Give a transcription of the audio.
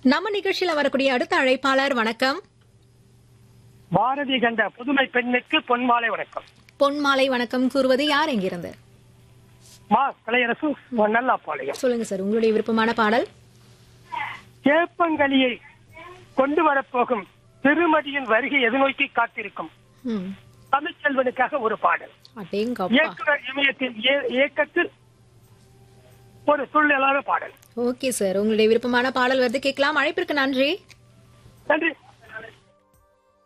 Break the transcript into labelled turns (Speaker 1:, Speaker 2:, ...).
Speaker 1: நம்ம நிகழ்ச்சியில வரக்கூடிய அடுத்த அழைப்பாளர் வணக்கம்
Speaker 2: பாரதி கண்ட புதுமை பெண்ணுக்கு பொன்மாலை வணக்கம்
Speaker 1: பொன்மாலை வணக்கம் கூறுவது யார் எங்கிருந்து
Speaker 2: மா கலையரசு நல்லாப்பாளையம்
Speaker 1: சொல்லுங்க சார் உங்களுடைய விருப்பமான பாடல்
Speaker 2: கேப்பங்களியை கொண்டு வரப்போகும் திருமதியின் வருகை எதிர்நோக்கி காத்திருக்கும்
Speaker 1: ம்,
Speaker 2: தமிழ்ச்செல்வனுக்காக ஒரு பாடல்
Speaker 1: அடேங்கப்பா
Speaker 2: இயக்குனர் இமயத்தின் இய- இயக்கத்தில் ஒரு துள்ளலான பாடல்
Speaker 1: ஓகே சார் உங்களுடைய விருப்பமான பாடல் வருது கேட்கலாம் அழைப்பிற்கு நன்றி
Speaker 2: நன்றி